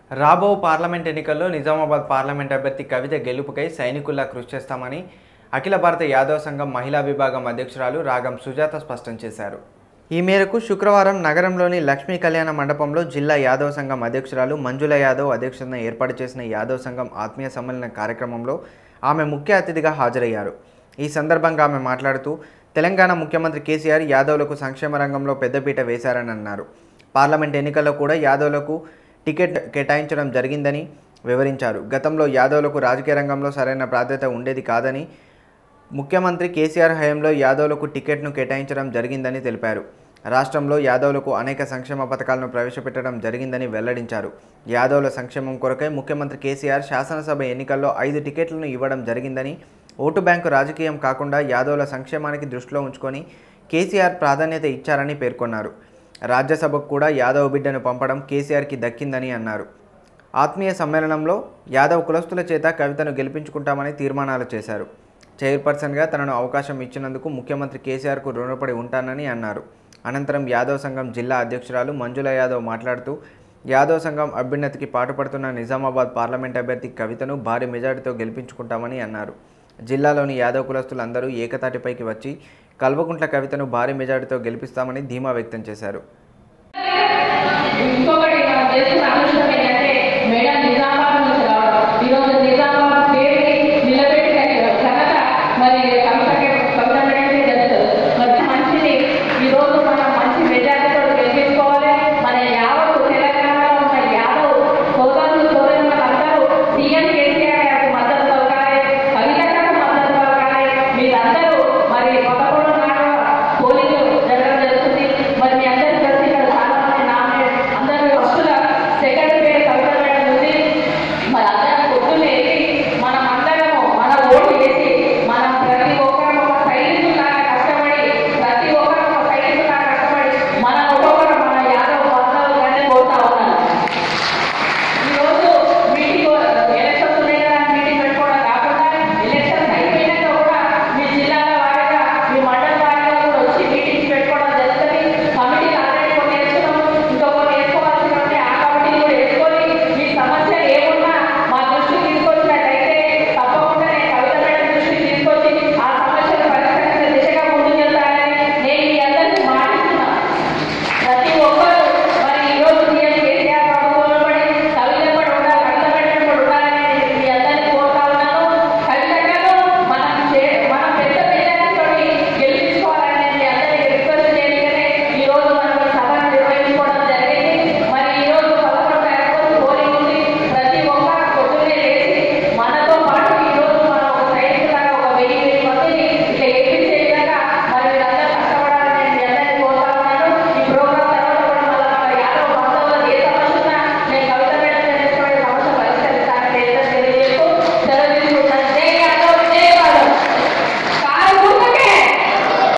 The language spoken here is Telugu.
రాబో పార్లమెంట్ ఎన్నికల్లో నిజామాబాద్ పార్లమెంట్ అభ్యర్థి కవిత గెలుపుకై సైనికుల్లా కృషి చేస్తామని అఖిల భారత యాదవ్ సంఘం మహిళా విభాగం అధ్యక్షురాలు రాగం సుజాత స్పష్టం చేశారు ఈ మేరకు శుక్రవారం నగరంలోని లక్ష్మీ కళ్యాణ మండపంలో జిల్లా యాదవ్ సంఘం అధ్యక్షురాలు మంజుల యాదవ్ అధ్యక్షతన ఏర్పాటు చేసిన యాదవ్ సంఘం ఆత్మీయ సమ్మేళన కార్యక్రమంలో ఆమె ముఖ్య అతిథిగా హాజరయ్యారు ఈ సందర్భంగా ఆమె మాట్లాడుతూ తెలంగాణ ముఖ్యమంత్రి కేసీఆర్ యాదవ్లకు సంక్షేమ రంగంలో పెద్దపీట వేశారని అన్నారు పార్లమెంట్ ఎన్నికల్లో కూడా యాదవ్లకు టికెట్ కేటాయించడం జరిగిందని వివరించారు గతంలో యాదవ్లకు రాజకీయ రంగంలో సరైన ప్రాధాన్యత ఉండేది కాదని ముఖ్యమంత్రి కేసీఆర్ హయాంలో యాదవ్లకు టికెట్ను కేటాయించడం జరిగిందని తెలిపారు రాష్ట్రంలో యాదవ్లకు అనేక సంక్షేమ పథకాలను ప్రవేశపెట్టడం జరిగిందని వెల్లడించారు యాదవ్ల సంక్షేమం కొరకై ముఖ్యమంత్రి కేసీఆర్ శాసనసభ ఎన్నికల్లో ఐదు టికెట్లను ఇవ్వడం జరిగిందని ఓటు బ్యాంకు రాజకీయం కాకుండా యాదవ్ల సంక్షేమానికి దృష్టిలో ఉంచుకొని కేసీఆర్ ప్రాధాన్యత ఇచ్చారని పేర్కొన్నారు రాజ్యసభకు కూడా యాదవ్ బిడ్డను పంపడం కేసీఆర్కి దక్కిందని అన్నారు ఆత్మీయ సమ్మేళనంలో యాదవ్ కులస్తుల చేత కవితను గెలిపించుకుంటామని తీర్మానాలు చేశారు చైర్పర్సన్గా తనను అవకాశం ఇచ్చినందుకు ముఖ్యమంత్రి కేసీఆర్కు రుణపడి ఉంటానని అన్నారు అనంతరం యాదవ్ సంఘం జిల్లా అధ్యక్షురాలు మంజుల యాదవ్ మాట్లాడుతూ యాదవ్ సంఘం అభ్యున్నతికి పాటుపడుతున్న నిజామాబాద్ పార్లమెంట్ అభ్యర్థి కవితను భారీ మెజార్టీతో గెలిపించుకుంటామని అన్నారు జిల్లాలోని యాదవ్ కులస్తులందరూ ఏకతాటిపైకి వచ్చి కల్వకుంట్ల కవితను భారీ మెజార్టీతో గెలిపిస్తామని ధీమా వ్యక్తం చేశారు ఇంకొకటి మనం చేస్తున్న అనుష్ఠానం